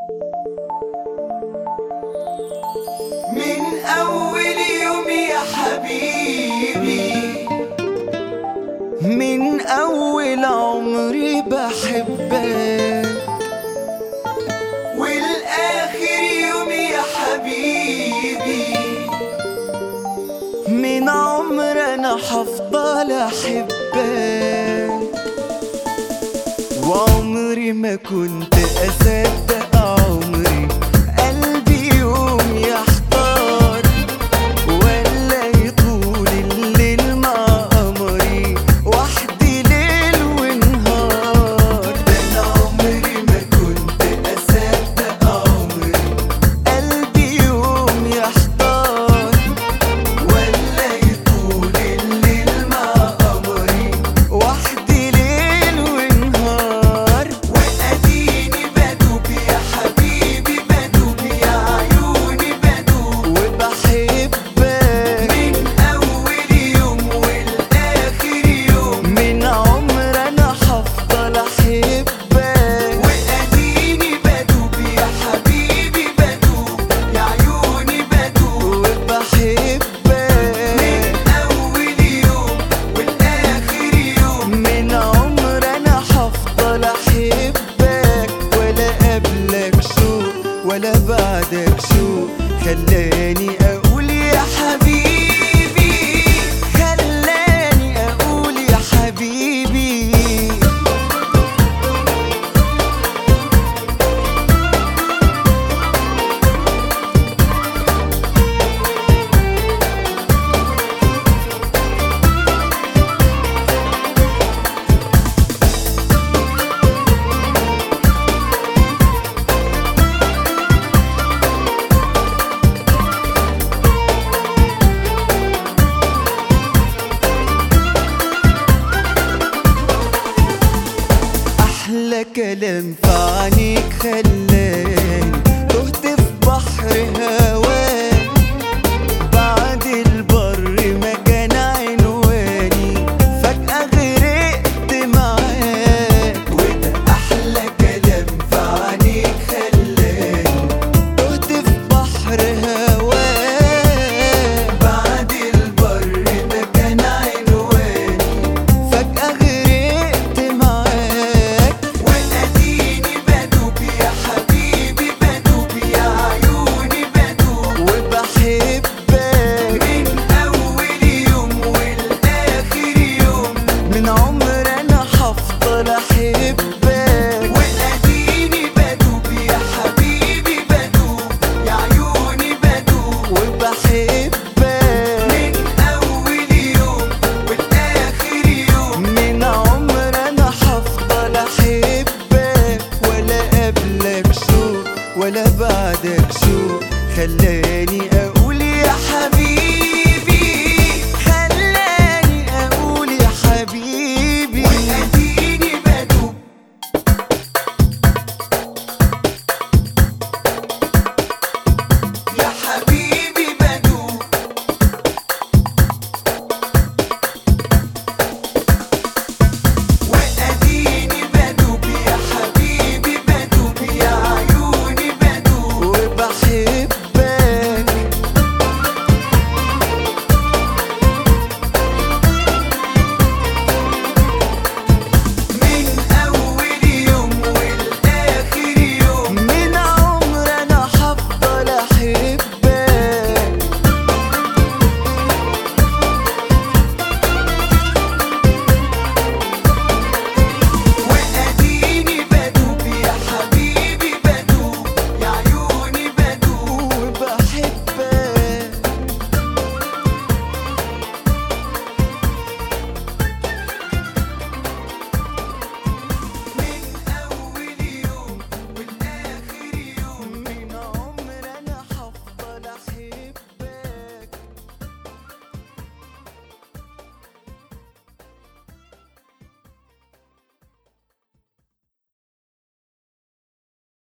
من أول يوم يا حبيبي من أول عمري بحبك والآخر يوم يا حبيبي من عمر أنا حفضل أحبك وعمري ما كنت أصدق عمري قلبي يوم يحتار ولا يطول الليل مع قمري وحدي ليل ونهار ده أنا عمري ما كنت أصدق عمري قلبي يوم يحتار ولا يطول الليل مع قمري وحدي ليل ونهار وأديني بدوب يا حبيبي بدوب يا عيوني بدوب وبحبك من أول يوم والآخر يوم من عمر انا هفضل احبك وأديني بدوب يا حبيبي بدوب يا عيوني بدوب وبحبك من أول يوم والآخر يوم من عمر انا هفضل احبك ولا قبلك شوق ولا بعدك شوق خلاني اقول يا حبيبي خلاني اقول يا حبيبي احلى كلام في عينيك خلاني تهت في بحر هواك بعد البر ما كان عنواني فجأة غرقت معاك وده أحلى كلام في عينيك خلاني تهت في بحر هواك بعد البر ما كان عنواني فجأة غرقت معاك وأديني بدوب يا حبيبي بدوب يا عيوني بدوب وبحبك من أول يوم والآخر يوم من عمر انا هفضل احبك وأديني بدوب يا حبيبي بدوب يا عيوني بدوب وبحبك من أول يوم والآخر يوم من عمر انا هفضل احبك ولا قبلك شوق ولا بعدك شوق خلاني اقول يا حبيبي خلاني اقول يا حبيبي وأديني بدوب يا حبيبي بدوب وأديني بدوب يا حبيبي بدوب يا عيوني بدوب وبحبك من أول يوم والآخر يوم من عمر انا هفضل احبك وأديني بدوب يا حبيبي بدوب يا عيوني بدوب وبحبك من أول يوم والآخر يوم من عمر انا هفضل احبك